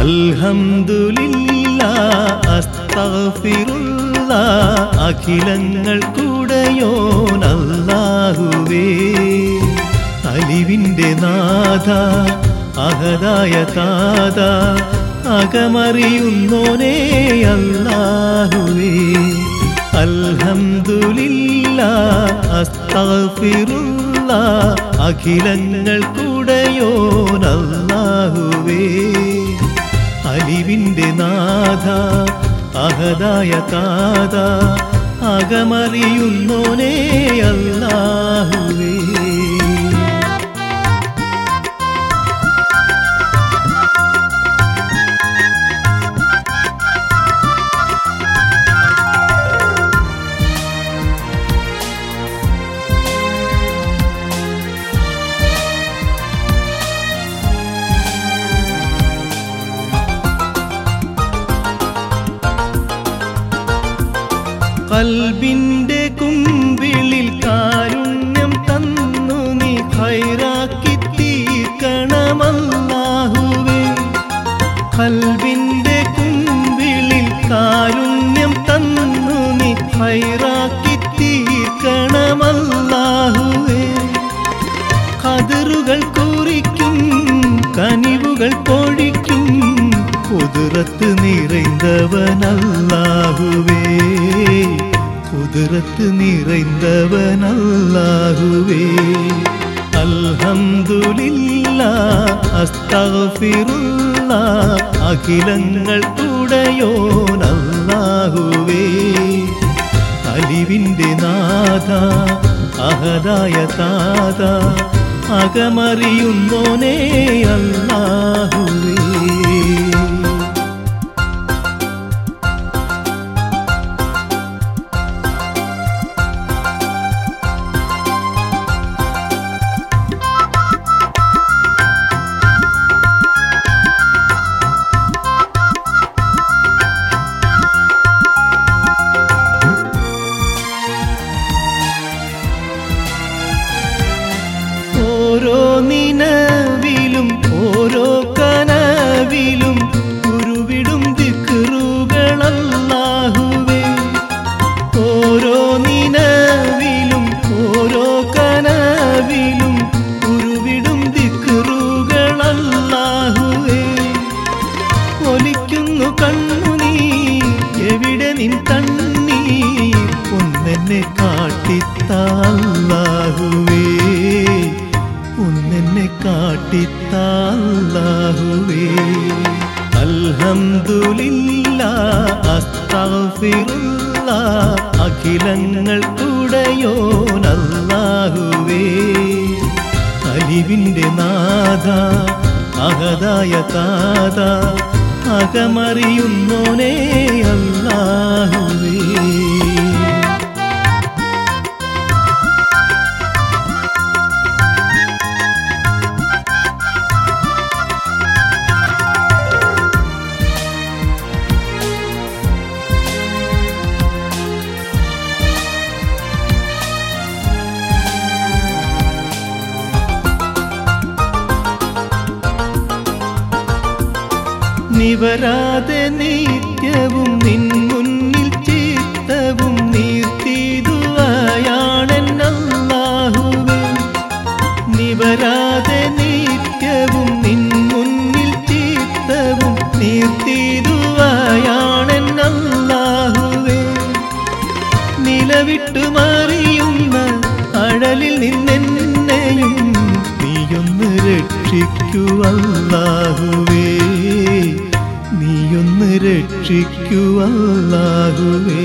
അൽഹംദുലില്ല അസ്തഗ്ഫിറുല്ല അഖിലങ്ങൾ കൂടയോൻ അല്ലാഹുവേ അലിവിൻ്റെ നാഥ അഹദായ താത അകമറിയുന്നോനേ അല്ലാഹുവേ അൽഹംദുലില്ല അസ്തഗ്ഫിറുല്ല അഖിലങ്ങൾ കൂടയോൻ അല്ലാഹുവേ അലിവിൻ്റെ നാഥ അഹദായ താത അകമറിയുന്നോനേ അല്ലാഹുവേ കൽബിന്റെ കുമ്പിളിൽ കാരുണ്യം തന്നു നീ ഹൈറാക്കി തീർക്കണമല്ലാഹുവേ കൽബിന്റെ കുമ്പിളിൽ കാരുണ്യം തന്നു നീ ഹൈറാക്കി തീർക്കണമല്ലാഹുവേ കതിറുകൾ കുറിക്കും കനിവുകൾ പൊഴിക്കും കുതിരത്ത് നിറൈந்தവനല്ലാഹുവേ കുതിരത്ത് നിറൈந்தവനല്ലാഹുവേ അൽഹംദുലില്ല അസ്തഗ്ഫിറുല്ല അഖിലങ്ങൾ ഉടയോൻ അല്ലാഹുവേ അലിവിൻ്റെ നാഥ അഹദായ താത അകമറിയുന്നോനേ അല്ലാഹുവേ ഓരോ നിനവിലും ഓരോ കനവിലും ഉരുവിടും ദിക്റുകളല്ലാഹുവേ ഓരോ നിനവിലും ഓരോ കനവിലും ഉരുവിടും ദിക്റുകളല്ലാഹുവേ ഒലിക്കുന്നു കണ്ണുനീ എവിടെ നിൻ തണ്ണീ ഒന്നെന്നെ കാട്ടിത്താല്ലാഹുവേ ഒന്നെന്നെ കാട്ടിത്താല്ലാഹുവേ അൽഹംദുലില്ല അസ്തഗ്ഫിറുല്ല അഖിലങ്ങൾ കൂടയോൻ അല്ലാഹുവേ അലിവിൻ്റെ നാഥ അഹദായ താത അകമറിയുന്നോനേ അല്ലാഹുവേ നിവരാതെ നിത്യവും നിൻ മുന്നിൽ ചിത്തവും നീർത്തിതുവായാണെന്നല്ലാഹുവേ നിവരാതെ നിത്യവും നിൻ മുന്നിൽ ചിത്തവും നീർത്തിതുവായാണെന്നല്ലാഹുവേ നിലവിട്ടു മറിയുന്ന അഴലിൽ നിന്നെന്നെയും നീയൊന്ന് രക്ഷിക്കുവല്ലാഹുവേ നീയൊന്ന് രക്ഷിക്കുവല്ലാഹുവേ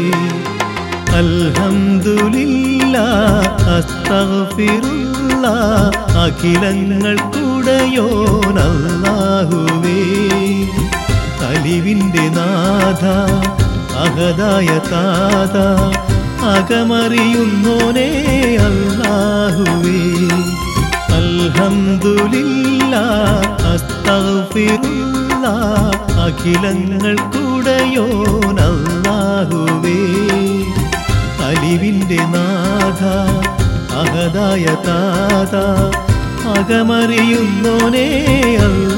അൽഹംദുലില്ല അസ്തഗ്ഫിറുല്ല അഖിലങ്ങൾ കൂടയോൻ അല്ലാഹുവേ അലിവിൻ്റെ നാഥ അഹദായ താത അകമറിയുന്നോനേ അല്ലാഹുവേ അൽഹംദുലില്ല അസ്തഗ്ഫിറുല്ല അഖിലങ്ങൾ കൂടയോൻ അല്ലാഹുവേ അലിവിൻ്റെ നാഥ അഹദായ താത അകമറിയുന്നോനേ അല്ല